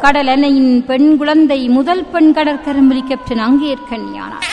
கடல் அன்னையின் பெண் குழந்தை முதல் பெண் கடற்கரம்பலி கேப்டன் அங்கேற்கண்ணியானார்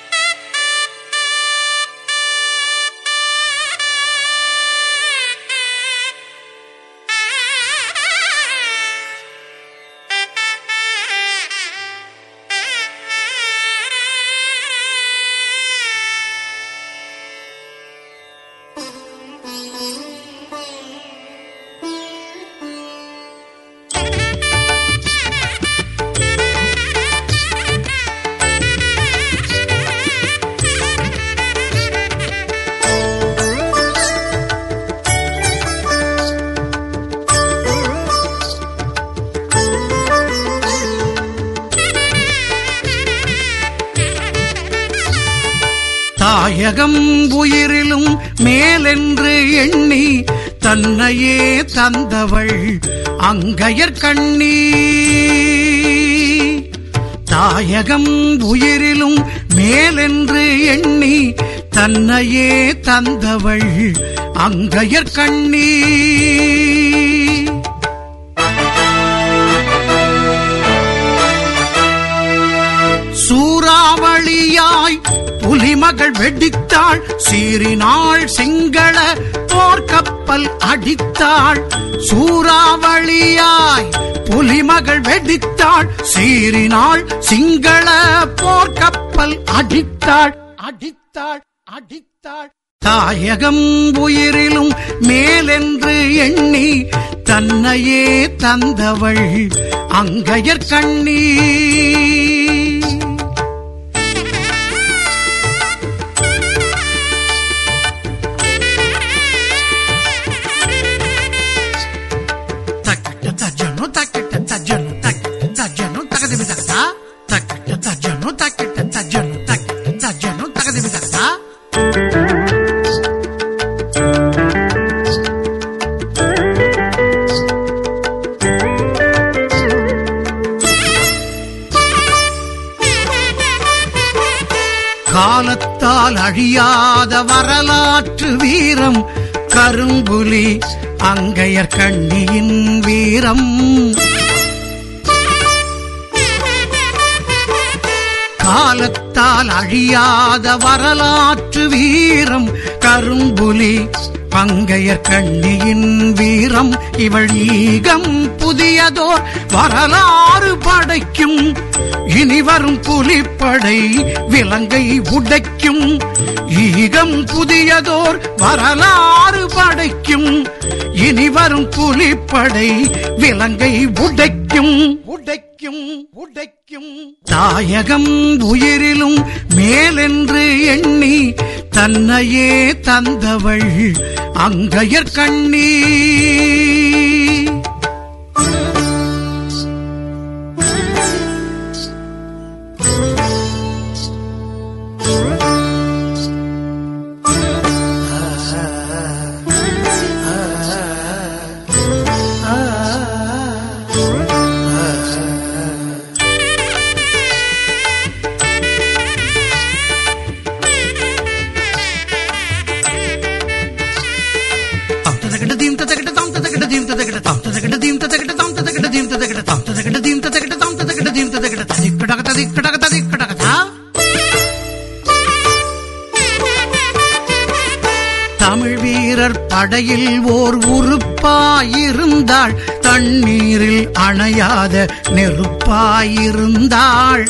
தாயகம் உயிரிலும் மேலென்று எண்ணி தன்னையே தந்தவள் அங்கையர் கண்ணி தாயகம் உயிரிலும் மேலென்று எண்ணி தன்னையே தந்தவள் அங்கையர் கண்ணி சூறாவளியாய் புலிமகள் வெடித்தாள் சீறினாள் சிங்கள போர்க்கப்பல் அடித்தாள் சூறாவளியாய் புலிமகள் வெடித்தாள் சீறினாள் சிங்கள போர்க்கப்பல் அடித்தாள் அடித்தாள் அடித்தாள் தாயகம் உயிரிலும் மேலென்று எண்ணி தன்னையே தந்தவள் அங்கையர் கண்ணீ తక్కట తజ్జను తక్కట తజ్జను తక్కట తజ్జను తగదిమి తక్క తక్కట తజ్జను తక్కట తజ్జను తక్కట తజ్జను తగదిమి తక్క காலத்தால் அழியாத வரலாற்று வீரம் கரும்புலி அங்கையர் கண்ணியின் வீரம் காலத்தால் அழியாத வரலாற்று வீரம் கரும்புலி பங்கையர் கண்ணியின் வீரம் இவள் ஈகம் புதியதோர் வரலாறு படைக்கும் இனி வரும் புலிப்படை விலங்கை உடைக்கும் ஈகம் புதியதோர் வரலாறு படைக்கும் இனி வரும் புலிப்படை விலங்கை உடைக்கும் உடைக்கும் உடைக்கும் தாயகம் உயிரிலும் மேலென்று எண்ணி தன்னையே தந்தவள் அங்கையர் கண்ணீ తాం తదగడ దీం తదగడ తాం తదగడ దీం తదగడ తాం తదగడ దీం తదగడ తాం తదగడ దీం తదగడ తాం తదగడ దీం తదగడ తాం తదగడ దీం తదగడ తదిక్కడగ తదిక్కడగ తదిక్కడగ తా தமிழ் வீரர் படையில் ஓர் உறுப்பாயிருந்தாள் தண்ணீரில் அணையாத நெருப்பாயிருந்தாள்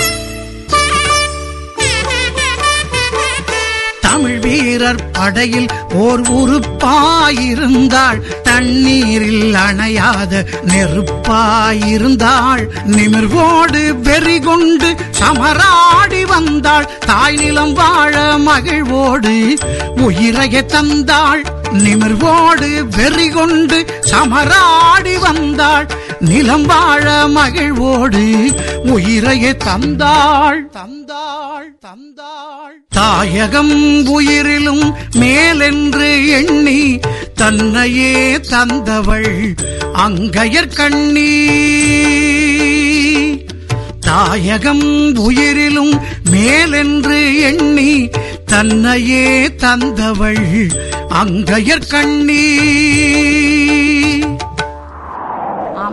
தமிழ் வீரர் படையில் ஓர் உறுப்பாயிருந்தாள் தண்ணீரில் அணையாத நெருப்பாயிருந்தாள் நிமிர்வோடு வெறி கொண்டு சமராடி வந்தாள் தாய் நிலம் வாழ மகிழ்வோடு உயிரைய தந்தாள் நிமிர்வோடு வெறி கொண்டு சமராடி வந்தாள் நிலம் வாழ மகிழ்வோடு உயிரையே தந்தாள் தந்தாள் தந்தாள் தாயகம் உயிரிலும் மேலென்று எண்ணி தன்னையே தந்தவள் அங்கையர் கண்ணீ தாயகம் உயிரிலும் மேலென்று எண்ணி தன்னையே தந்தவள் அங்கையர் கண்ணீ ஆம்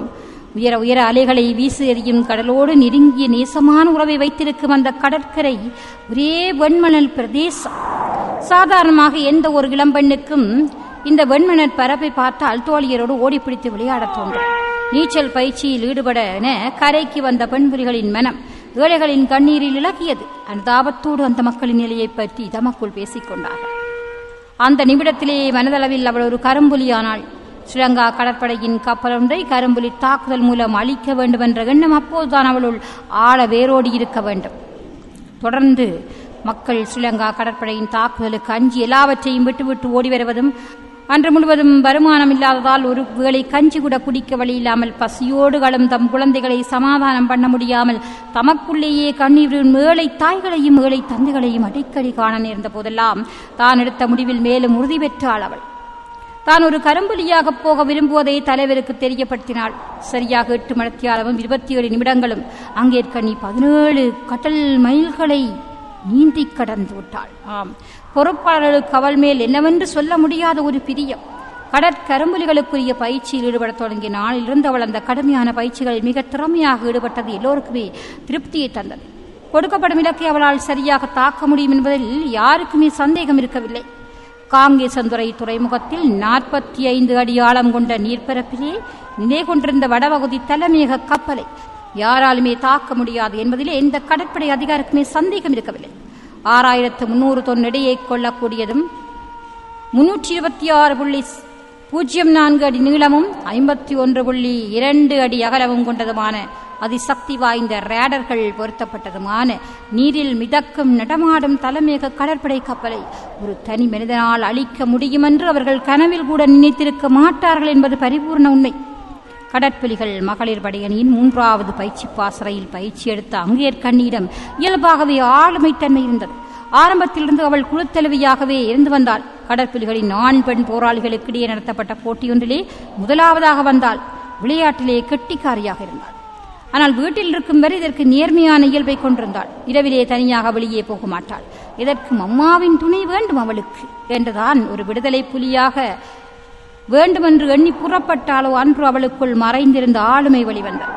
உயர உயர அலைகளை வீசு எறியும் கடலோடு நெருங்கிய நேசமான உறவை வைத்திருக்கும் அந்த கடற்கரை ஒரே வெண்மணல் பிரதேசம் சாதாரணமாக எந்த ஒரு இளம்பெண்ணுக்கும் இந்த வெண்மணல் பரப்பை பார்த்தால் தோழியரோடு ஓடிப்பிடித்து விளையாடத் தோன்றும் நீச்சல் பயிற்சியில் ஈடுபட என கரைக்கு வந்த பெண்புலிகளின் மனம் ஏழைகளின் கண்ணீரில் இலகியது அனுதாபத்தோடு அந்த மக்களின் நிலையைப் பற்றி தமக்குள் பேசிக் கொண்டார்கள் அந்த நிமிடத்திலேயே மனதளவில் அவள் ஒரு கரும்புலியானாள் ஸ்ரீலங்கா கடற்படையின் கப்பல் ஒன்றை கரும்புலி தாக்குதல் மூலம் அழிக்க வேண்டும் என்ற எண்ணம் அப்போதுதான் அவளுள் ஆழ வேரோடி இருக்க வேண்டும் தொடர்ந்து மக்கள் ஸ்ரீலங்கா கடற்படையின் தாக்குதலுக்கு அஞ்சி எல்லாவற்றையும் விட்டுவிட்டு ஓடி வருவதும் அன்று முழுவதும் வருமானம் இல்லாததால் ஒரு வேளை கஞ்சி கூட குடிக்க வழி இல்லாமல் பசியோடு களும் தம் குழந்தைகளை சமாதானம் பண்ண முடியாமல் தமக்குள்ளேயே கண்ணீரின் ஏழை தாய்களையும் ஏழை தந்தைகளையும் அடிக்கடி காண நேர்ந்த போதெல்லாம் தான் எடுத்த முடிவில் மேலும் உறுதி பெற்றாள் அவள் தான் ஒரு கரும்புலியாக போக விரும்புவதை தலைவருக்கு தெரியப்படுத்தினாள் சரியாக எட்டு மணத்தியாலமும் இருபத்தி ஏழு நிமிடங்களும் அங்கேற்கனி பதினேழு கடல் மைல்களை நீந்தி கடந்து விட்டாள் ஆம் பொறுப்பாளர்களுக்கு அவள் மேல் என்னவென்று சொல்ல முடியாத ஒரு பிரியம் கடற்கரும்புலிகளுக்குரிய பயிற்சியில் ஈடுபடத் தொடங்கிய நாளிலிருந்து அவள் அந்த கடுமையான பயிற்சிகளில் மிக திறமையாக ஈடுபட்டது எல்லோருக்குமே திருப்தியை தந்தது கொடுக்கப்படும் இலக்கை அவளால் சரியாக தாக்க முடியும் என்பதில் யாருக்குமே சந்தேகம் இருக்கவில்லை காங்கேசந்துறை துறைமுகத்தில் நாற்பத்தி ஐந்து அடி ஆழம் கொண்ட நீர்ப்பரப்பிலே நிலை கொண்டிருந்த வடபகுதி தலைமையக கப்பலை யாராலுமே தாக்க முடியாது என்பதிலே எந்த கடற்படை அதிகாரக்குமே சந்தேகம் இருக்கவில்லை ஆறாயிரத்து முன்னூறு தொன் இடையே கொள்ளக்கூடியதும் முன்னூற்றி இருபத்தி ஆறு புள்ளி பூஜ்ஜியம் நான்கு அடி நீளமும் ஐம்பத்தி ஒன்று புள்ளி இரண்டு அடி அகலமும் கொண்டதுமான அதிசக்தி வாய்ந்த ரேடர்கள் பொருத்தப்பட்டதுமான நீரில் மிதக்கும் நடமாடும் தலைமையக கடற்படை கப்பலை ஒரு தனி மனிதனால் அழிக்க முடியும் என்று அவர்கள் கனவில் கூட நினைத்திருக்க மாட்டார்கள் என்பது பரிபூர்ண உண்மை கடற்புலிகள் மகளிர் படையணியின் மூன்றாவது பயிற்சி பாசறையில் பயிற்சி எடுத்த அங்கேற்கண்ணியிடம் இயல்பாகவே ஆளுமைத்தன்மை இருந்தது ஆரம்பத்திலிருந்து அவள் குழுத்தலைவியாகவே இருந்து வந்தாள் கடற்புலிகளின் ஆண் பெண் போராளிகளுக்கிடையே நடத்தப்பட்ட போட்டியொன்றிலே முதலாவதாக வந்தாள் விளையாட்டிலே கெட்டிக்காரியாக இருந்தாள் ஆனால் வீட்டில் இருக்கும் வரை இதற்கு நேர்மையான இயல்பை கொண்டிருந்தாள் இரவிலே தனியாக வெளியே போக மாட்டாள் இதற்கும் அம்மாவின் துணை வேண்டும் அவளுக்கு என்றுதான் ஒரு விடுதலை புலியாக வேண்டுமென்று எண்ணி புறப்பட்டாலோ அன்று அவளுக்குள் மறைந்திருந்த ஆளுமை வெளிவந்தது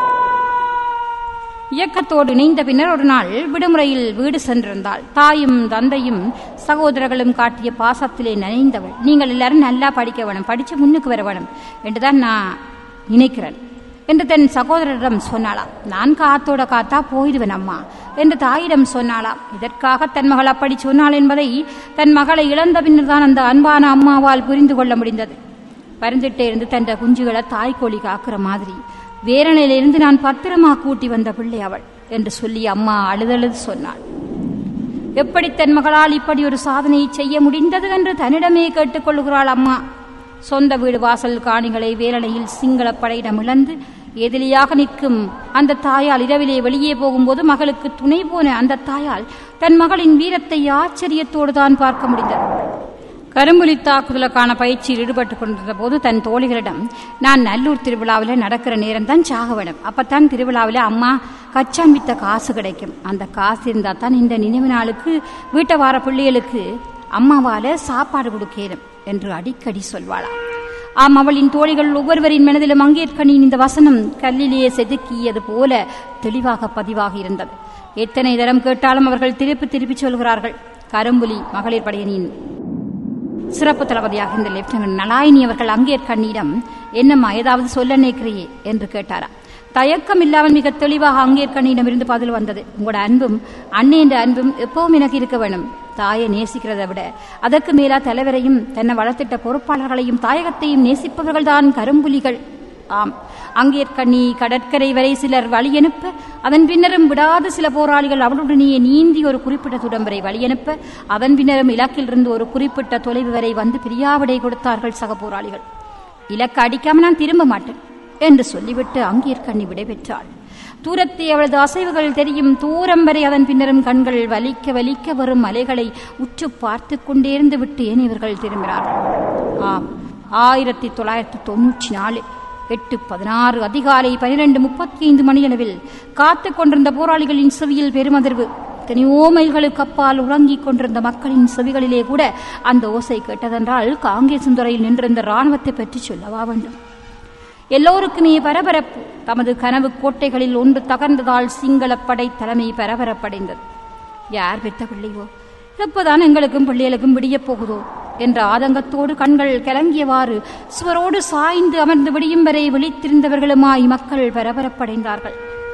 இயக்கத்தோடு இணைந்த பின்னர் ஒரு நாள் விடுமுறையில் வீடு சென்றிருந்தாள் தாயும் தந்தையும் சகோதரர்களும் காட்டிய பாசத்திலே நனைந்தவள் நீங்கள் எல்லாரும் நல்லா படிக்க வேணும் படிச்சு முன்னுக்கு வர வேணும் என்றுதான் நான் நினைக்கிறேன் என்று தன் சகோதரரிடம் சொன்னாளாம் நான் காத்தோட காத்தா போயிடுவேன் அம்மா என்று தாயிடம் சொன்னாளாம் இதற்காக தன் மகள் அப்படி சொன்னாள் என்பதை தன் மகளை இழந்த பின்னர் தான் அந்த அன்பான அம்மாவால் புரிந்து கொள்ள முடிந்தது பரிந்துட்டே இருந்து தன் குஞ்சுகளை தாய்க்கோழி காக்கிற மாதிரி வேரணையிலிருந்து நான் பத்திரமா கூட்டி வந்த பிள்ளை அவள் என்று சொல்லி அம்மா அழுதழுது சொன்னாள் எப்படி தன் மகளால் இப்படி ஒரு சாதனையை செய்ய முடிந்தது என்று தன்னிடமே கேட்டுக்கொள்கிறாள் அம்மா சொந்த வீடு வாசல் காணிகளை வேலனையில் சிங்கள படையிடம் இழந்து எதிரியாக நிற்கும் அந்த தாயால் இரவிலே வெளியே போகும்போது மகளுக்கு துணை போன அந்த தாயால் தன் மகளின் வீரத்தை ஆச்சரியத்தோடு தான் பார்க்க முடிந்தது கரும்புலி தாக்குதலுக்கான பயிற்சியில் ஈடுபட்டுக் கொண்டிருந்த போது தன் தோழிகளிடம் நான் நல்லூர் திருவிழாவில் நடக்கிற நேரம் தான் சாக வேணும் அப்பத்தான் திருவிழாவில் அம்மா கச்சான் வித்த காசு கிடைக்கும் அந்த காசு இருந்தால் தான் இந்த நினைவு நாளுக்கு வீட்டை வார பிள்ளைகளுக்கு அம்மாவால சாப்பாடு கொடுக்கணும் என்று அடிக்கடி சொல்வாளாம் ஆம் அவளின் தோழிகள் ஒவ்வொருவரின் மனதிலும் அங்கேற்கனின் இந்த வசனம் கல்லிலேயே செதுக்கியது போல தெளிவாக பதிவாக இருந்தது எத்தனை தரம் கேட்டாலும் அவர்கள் திருப்பி திருப்பி சொல்கிறார்கள் கரும்புலி மகளிர் படையணியின் சிறப்பு தளபதியாக இந்த லெப்டினன்ட் நலாயினி அவர்கள் அங்கேற்கண்ணியிடம் என்னம்மா ஏதாவது சொல்ல நினைக்கிறியே என்று கேட்டாரா தயக்கம் இல்லாமல் மிக தெளிவாக அங்கேற்கண்ணியிடமிருந்து பதில் வந்தது உங்களோட அன்பும் அண்ணே என்ற அன்பும் எப்பவும் எனக்கு இருக்க வேணும் தாயை நேசிக்கிறதை விட அதற்கு மேலா தலைவரையும் தன்னை வளர்த்திட்ட பொறுப்பாளர்களையும் தாயகத்தையும் நேசிப்பவர்கள் தான் கரும்புலிகள் ஆம் அங்கேற்கண்ணி கடற்கரை வரை சிலர் வழியனுப்ப அதன் பின்னரும் விடாத சில போராளிகள் அவளுடனேயே நீந்தி ஒரு குறிப்பிட்ட தூரம் வரை வழியனுப்ப அதன் பின்னரும் இலக்கிலிருந்து ஒரு குறிப்பிட்ட தொலைவு வரை வந்து பிரியாவிடை கொடுத்தார்கள் சக போராளிகள் இலக்கு அடிக்காம நான் திரும்ப மாட்டேன் என்று சொல்லிவிட்டு அங்கேற்கண்ணி விடைபெற்றாள் தூரத்தை அவளது அசைவுகள் தெரியும் தூரம் வரை அதன் பின்னரும் கண்கள் வலிக்க வலிக்க வரும் அலைகளை உற்று பார்த்து கொண்டேர்ந்து விட்டு ஏனையவர்கள் திரும்பினார்கள் ஆம் ஆயிரத்தி தொள்ளாயிரத்தி தொன்னூற்றி நாலு எட்டு பதினாறு அதிகாலை பனிரெண்டு முப்பத்தி ஐந்து மணியளவில் காத்து கொண்டிருந்த போராளிகளின் செவியில் பெருமதிர்வு எத்தனையோ மைல்களுக்கு அப்பால் உறங்கிக் கொண்டிருந்த மக்களின் செவிகளிலே கூட அந்த ஓசை கேட்டதென்றால் காங்கேசந்துறையில் நின்றிருந்த ராணுவத்தை பற்றி சொல்லவா வேண்டும் எல்லோருக்குமே பரபரப்பு தமது கனவு கோட்டைகளில் ஒன்று தகர்ந்ததால் சிங்களப்படை தலைமை பரபரப்படைந்தது யார் பெற்ற பிள்ளையோ எப்போதான் எங்களுக்கும் பிள்ளைகளுக்கும் விடியப் போகுதோ என்ற ஆதங்கத்தோடு கண்கள் கலங்கியவாறு சுவரோடு சாய்ந்து அமர்ந்து விடியும் வரை விழித்திருந்தவர்களுமாய் மக்கள் பரபரப்படைந்தார்கள்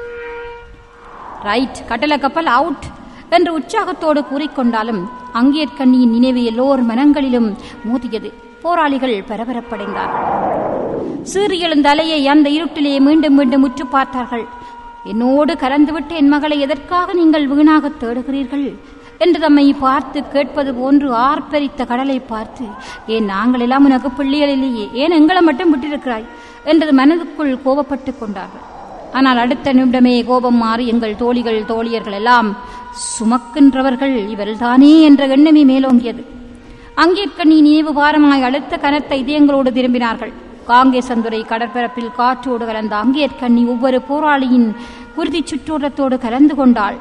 ரைட் கட்டள கப்பல் அவுட் என்று உற்சாகத்தோடு கூறிக்கொண்டாலும் அங்கேற்கண்ணியின் நினைவு எல்லோர் மனங்களிலும் மோதியது போராளிகள் பரபரப்படைந்தார்கள் சீறி எழுந்த அலையை அந்த இருட்டிலே மீண்டும் மீண்டும் உற்று பார்த்தார்கள் என்னோடு கலந்துவிட்டு என் மகளை எதற்காக நீங்கள் வீணாக தேடுகிறீர்கள் என்று தம்மை பார்த்து கேட்பது போன்று ஆர்ப்பரித்த கடலை பார்த்து ஏன் நாங்கள் எல்லாம் உனக்கு பிள்ளைகள் இல்லையே ஏன் எங்களை மட்டும் விட்டிருக்கிறாய் என்றது மனதுக்குள் கோபப்பட்டுக் கொண்டார்கள் ஆனால் அடுத்த நிமிடமே கோபம் மாறி எங்கள் தோழிகள் தோழியர்கள் எல்லாம் சுமக்கின்றவர்கள் இவர்கள்தானே என்ற எண்ணமே மேலோங்கியது அங்கேற்கண்ணி நினைவு பாரமாய் அடுத்த கனத்த இதயங்களோடு திரும்பினார்கள் காங்கேசந்துறை கடற்பரப்பில் காற்றோடு கலந்த அங்கேற்கண்ணி ஒவ்வொரு போராளியின் குருதி சுற்றோட்டத்தோடு கலந்து கொண்டாள்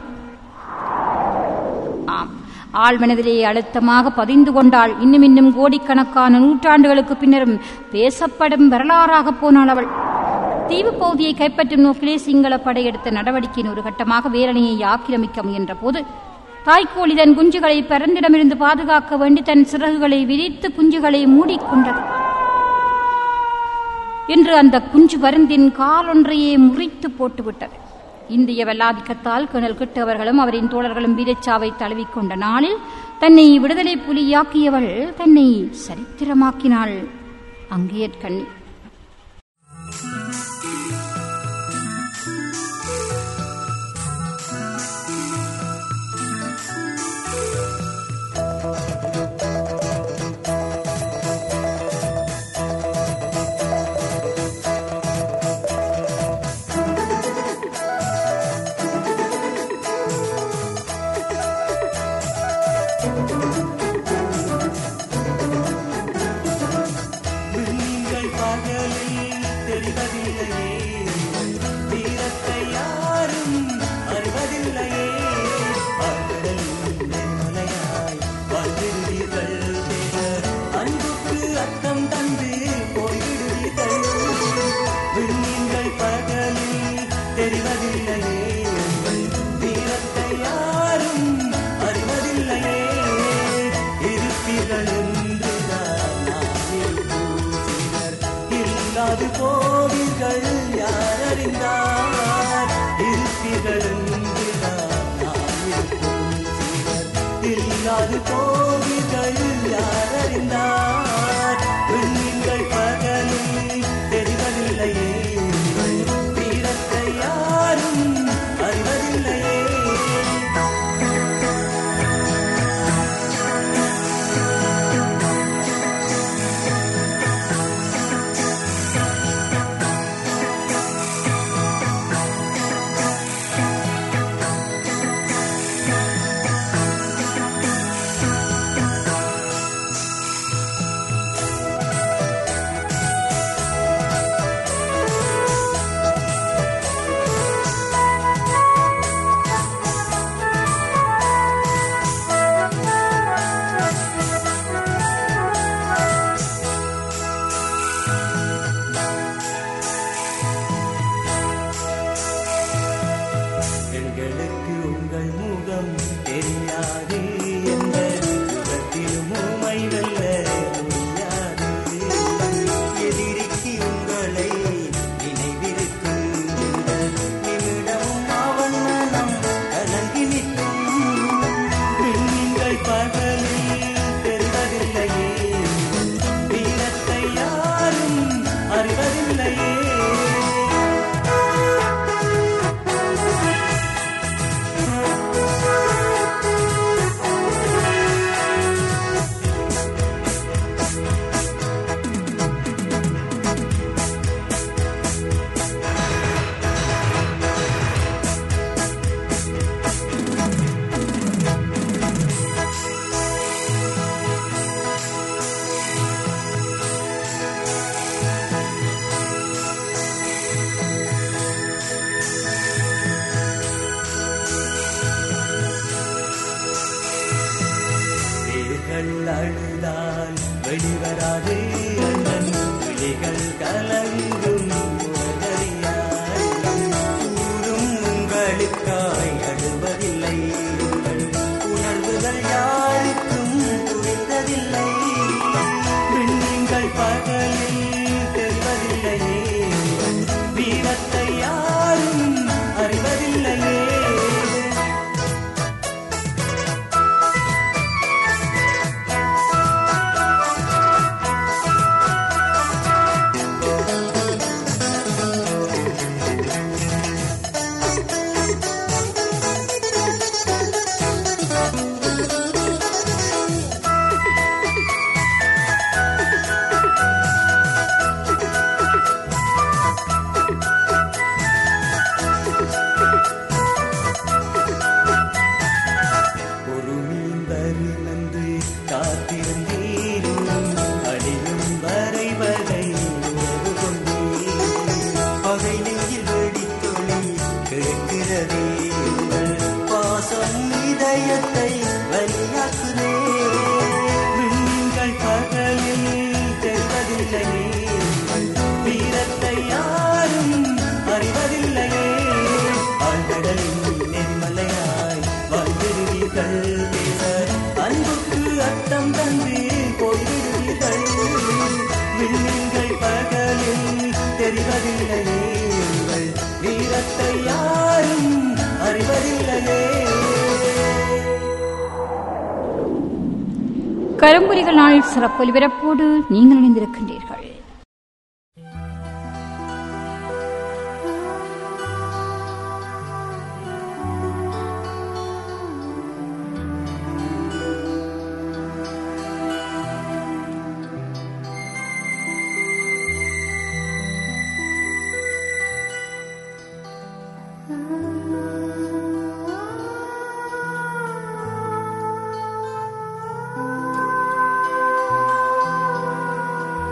ஆம் ஆழ்மனதிலே அழுத்தமாக பதிந்து கொண்டாள் இன்னும் இன்னும் கோடிக்கணக்கான நூற்றாண்டுகளுக்கு பின்னரும் பேசப்படும் வரலாறாக போனாள் அவள் தீவு பகுதியை கைப்பற்றும் நோக்கிலே சிங்கள படையெடுத்த நடவடிக்கையின் ஒரு கட்டமாக வேரணியை ஆக்கிரமிக்க முயன்ற போது தாய்க்கோழி தன் குஞ்சுகளை பரந்திடமிருந்து பாதுகாக்க வேண்டி தன் சிறகுகளை விரித்து குஞ்சுகளை மூடிக்கொண்டது இன்று அந்த குஞ்சு பருந்தின் காலொன்றையே முறித்து போட்டுவிட்டது இந்திய வல்லாதிக்கத்தால் கிணல் கிட்டவர்களும் அவரின் தோழர்களும் வீரச்சாவை தழுவிக்கொண்ட நாளில் தன்னை விடுதலை புலியாக்கியவள் தன்னை சரித்திரமாக்கினாள் அங்கேற்கண்ணி நீங்கள் பகலில் தெரிவதில்லையே வீரத்தை யாரும் அறிவதில்லையே பகலில் மலையாய் வாழ்ந்திருவீர்கள் தேவர் அன்புக்கு அர்த்தம் தந்து போய்விடுவீர்கள் விண்மீன்கள் பகலில் தெரிவதில்லையே வீரத்தை யாரும் அறிவதில்லையே இருப்பீர்கள் என்றுதான் நான் இருப்போம் சிலர் இல்லாது போவீர்கள் யார் அறிந்தார் இருப்பீர்கள் என்றுதான் நான் இருப்போம் சிலர் இல்லாது போவீர்கள் யார் அறிந்தார் விண்மீன்கள் பகலில் தெரிவதில்லையே வீரத்தை யாரும் அறிவதில்லையே கரும்புரிகள் நாள் சிறப்பு ஒலிபரப்போடு நீங்கள் இணைந்திருக்கின்றீர்கள் ஆ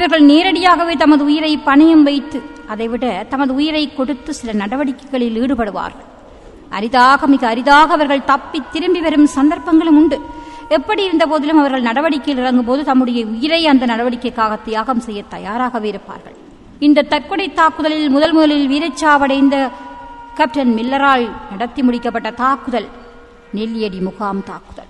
இவர்கள் நேரடியாகவே தமது உயிரை பணயம் வைத்து அதைவிட தமது உயிரை கொடுத்து சில நடவடிக்கைகளில் ஈடுபடுவார்கள் அரிதாக மிக அரிதாக அவர்கள் தப்பி திரும்பி வரும் சந்தர்ப்பங்களும் உண்டு எப்படி இருந்த போதிலும் அவர்கள் நடவடிக்கையில் இறங்கும் போது தம்முடைய உயிரை அந்த நடவடிக்கைக்காக தியாகம் செய்ய தயாராகவே இருப்பார்கள் இந்த தற்கொலை தாக்குதலில் முதல் முதலில் வீரச்சாவடைந்த கேப்டன் மில்லரால் நடத்தி முடிக்கப்பட்ட தாக்குதல் நெல்லியடி முகாம் தாக்குதல்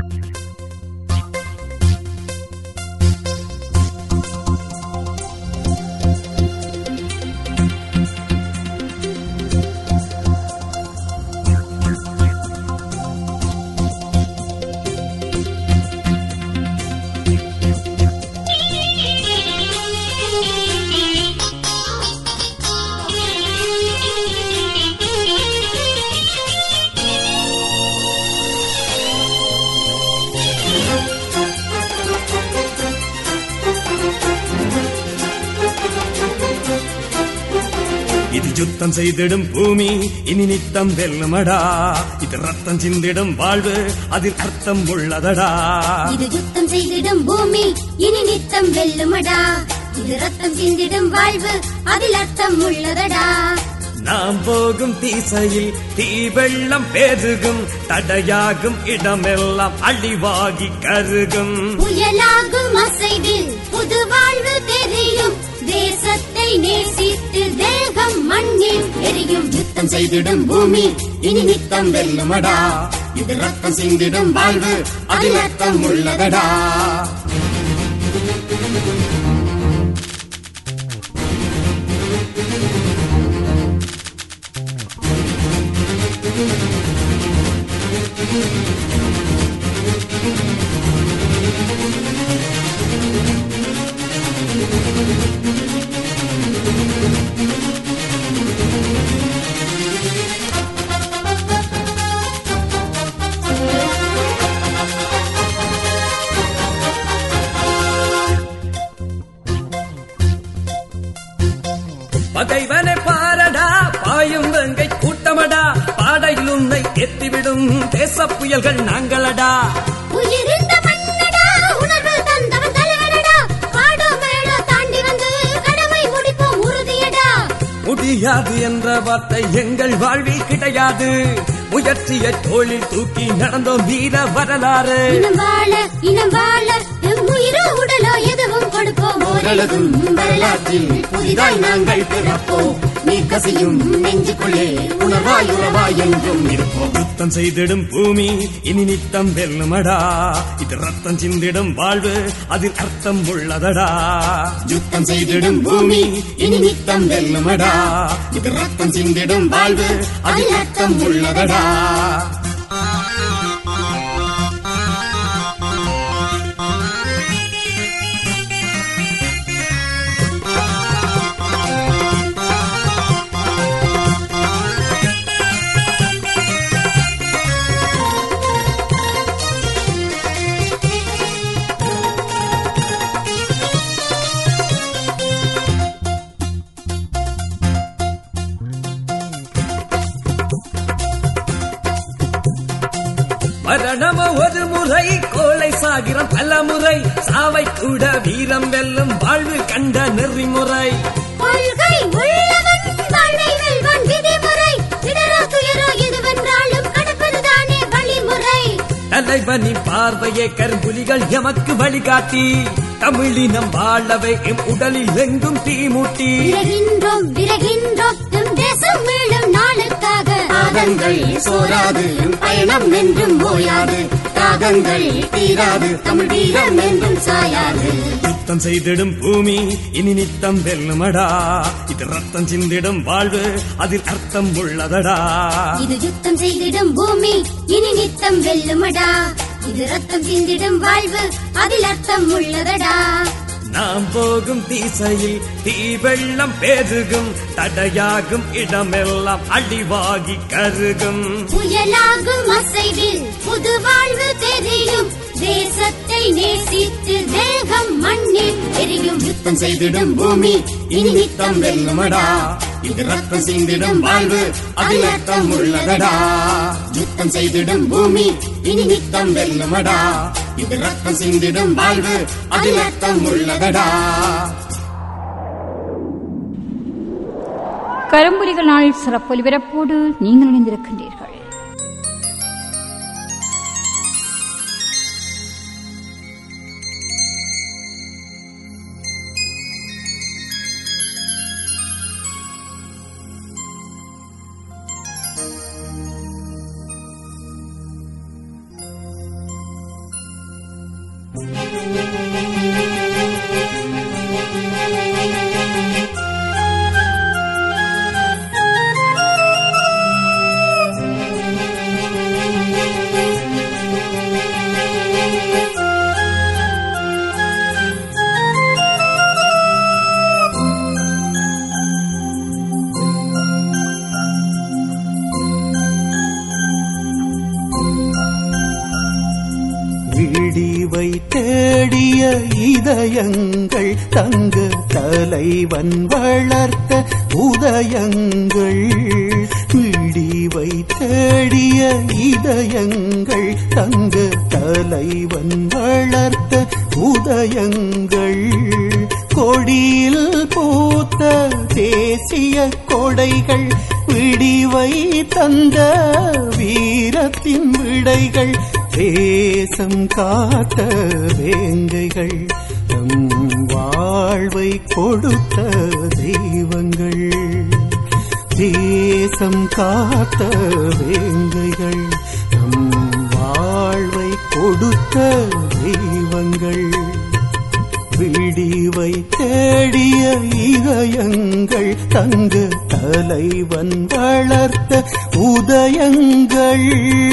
இது யுத்தம் செய்திடும் பூமி இனி நித்தம் வெல்லுமடா இது ரத்தம் சிந்திடும் வாழ்வு அதில் அர்த்தம் உள்ளதடா இது யுத்தம் செய்திடும் பூமி இனி நித்தம் வெல்லுமடா இது ரத்தம் சிந்திடும் வாழ்வு அதில் அர்த்தம் உள்ளதடா நாம் போகும் திசையில் தீ வெள்ளம் பெருகும் தடையாகும் இடமெல்லாம் அழிவாகி கருகும் புயலாகும் அசைவில் புது வாழ்வு தெரியும் தேசத்தை நேசித்து தேகம் மண்ணில் எரியும் யுத்தம் செய்திடும் பூமி இனி நித்தம் வெல்லுமடா இது ரத்தம் சிந்திடும் வாழ்வு அதில் அர்த்தம் உள்ளதடா பகைவனை பாரடா பாயும் வெங்கை கூட்டமடா பாடையில் உன்னை எத்திவிடும் தேச புயல்கள் நாங்களடா உயிரிந்த மண்ணடா உணர்வு தந்தவன் தலைவனடா காடோ மேடோ தாண்டி வந்து கடமை முடிப்போம் உறுதியடா முடியாது என்ற வார்த்தை எங்கள் வாழ்வில் கிடையாது முயற்சிய தோளில் தூக்கி நடந்தோம் வீர வரலாறு இனம் வாழ இனம் வாழ எம் உயிரோ உடலோ எதுவும் கொடுப்போம் ஓரளவும் வரலாற்றில் புதிதாய் நாங்கள் பிறப்போம் நீர் கசியும் நெஞ்சுக்குள்ளே உணர்வாய் உறவாய் என்றும் இருப்போம் யுத்தம் செய்திடும் பூமி இனி நித்தம் வெல்லுமடா இது ரத்தம் சிந்திடும் வாழ்வு அதில் அர்த்தம் உள்ளதடா யுத்தம் செய்திடும் பூமி இனி நித்தம் வெல்லுமடா இது ரத்தம் சிந்திடும் வாழ்வு அதில் அர்த்தம் உள்ளதடா மரணமோ ஒரு முறை கோலை சாகிரம் பல முறை சாவை கூட வீரம் வெல்லும் வாழ்வு கண்ட நெறிமுறை கொள்கை உள்ளவன் வாழ்வை வெல்வான் விதிமுறை இடரோ துயரோ எதுவென்றாலும் கடப்பதுதானே வழிமுறை தலைவனின் பார்வையே கரும்புலிகள் எமக்கு வழிகாட்டி தமிழினம் வாழவே எம் உடலில் எங்கும் தீமூட்டி விரகின்றோம் விரகின்றோம் நம் தேசம் மீளும் நாளுக்காக ஆதங்கள் சோராது பயணம் என்றும் ஓயாது தாகங்கள் தீராது தமிழ் வீரம் என்றும் சாயாது யுத்தம் செய்திடும் பூமி இனி நித்தம் வெல்லுமடா இது ரத்தம் சிந்திடும் வாழ்வு அதில் அர்த்தம் உள்ளதடா இது யுத்தம் செய்திடும் பூமி இனி நித்தம் வெல்லுமடா இது ரத்தம் சிந்திடும் வாழ்வு அதில் அர்த்தம் உள்ளதடா நாம் போகும் திசையில் தீ வெள்ளம் பெருகும் தடையாகும் இடமெல்லாம் அழிவாகி கருகும் புயலாகும் அசைவில் புது வாழ்வு தெரியும் தேசத்தை நேசித்து தேகம் மண்ணில் எரியும் யுத்தம் செய்திடும் பூமி இனி நித்தம் வெல்லுமடா இது ரத்தம் சிந்திடும் வாழ்வு அதில் அர்த்தம் உள்ளதடா யுத்தம் செய்திடும் பூமி இனி நித்தம் வெல்லுமடா இது ரத்தம் சிந்திடும் வாழ்வு அதில் அர்த்தம் உள்ளதடா கரும்புலிகள் நாளில் சிறப்பு ஒலிபரப்போடு நீங்கள் இணைந்திருக்கின்றீர்கள் விடிவை தேடிய இதயங்கள் தங்க தலைவன் வளர்த்த உதயங்கள் விடிவை தேடிய இதயங்கள் தங்க தலைவன் வளர்த்த உதயங்கள் கொடியில் பூத்த தேசிய கொடைகள் விடிவை தந்த வீரத்தின் விடைகள் தேசம் காத்த வேங்கைகள் தம் வாழ்வை கொடுத்த தெய்வங்கள் தேசம் காத்த வேங்கைகள் தம் வாழ்வை கொடுத்த தெய்வங்கள் விடிவை தேடிய இதயங்கள் தங்க தலைவன் வளர்த்த உதயங்கள்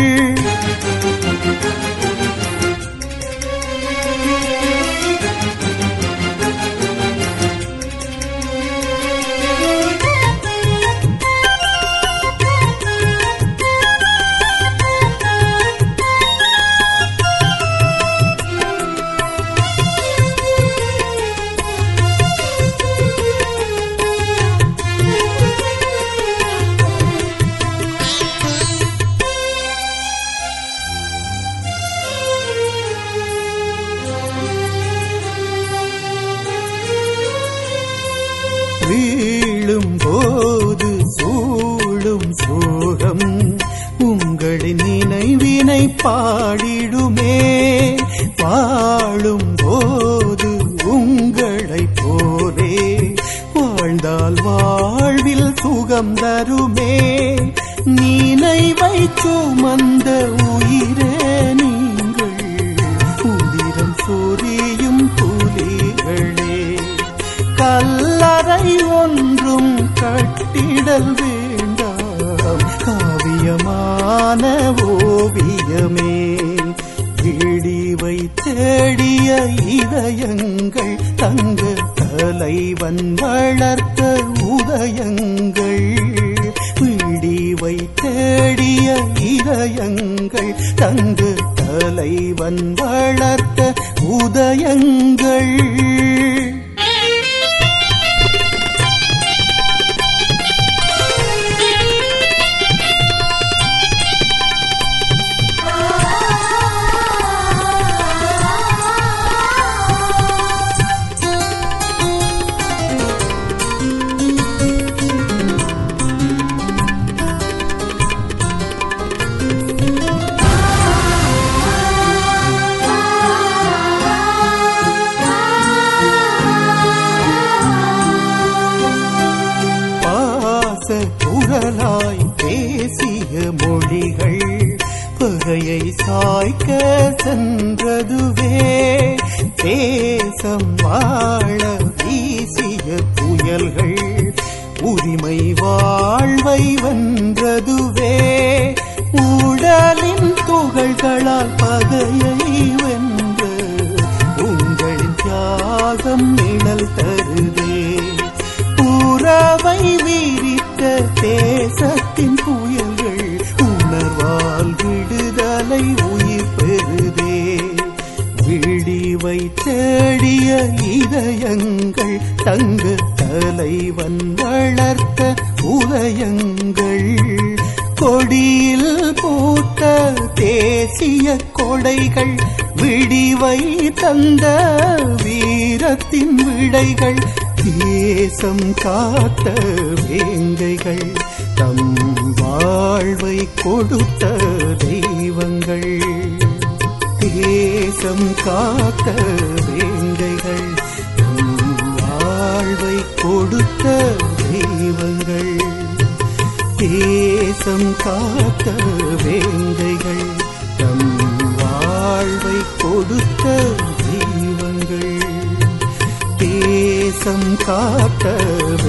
வீழும் போது சூழும் சோகம் உங்களின் நினைவினை பாடிடுமே வாழும் போது உங்களைப் போலே வாழ்ந்தால் வாழ்வில் சுகம் தருமே நினைவை சுமந்த உயிரே நீங்கள் உதிரம் சொரியும் புலிகளே கல்லறை ஒன்றும் கட்டிடல் வேண்டாம் காவியமான ஓவியமே விடிவை தேடிய இதயங்கள் தங்க தலைவன் வளர்த்த உதயங்கள் விடிவை தேடிய இதயங்கள் தங்க தலைவன் வளர்த்த உதயங்கள் பாச குரலாய் பேசிய மொழிகள் பகையை சாய்க்க சென்றதுவே தேசம் வாழ வீசிய புயல்கள் உரிமை வாழ்வை வென்றதுவே உடலின் துகள்களால் பகையை வென்ற உங்களின் தியாகம் நிழல் தருதே உறவை விரித்த தேசத்தின் புயல்கள் உணர்வால் விடுதலை உயிர் பெறுதே விடிவை தேடிய இதயங்கள் தங்க தலைவன் வளர்த்த உதயங்கள் கொடியில் பூத்த தேசிய கொடைகள் விடிவை தந்த வீரத்தின் விடைகள் தேசம் காத்த வேங்கைகள் தம் வாழ்வை கொடுத்த தெய்வங்கள் தேசம் காத்த வேங்கைகள் தம் வாழ்வை கொடுத்த தெய்வங்கள் தேசம் காத்த வேங்கைகள் தம் வாழ்வை கொடுத்த தெய்வங்கள் தேசம் காத்த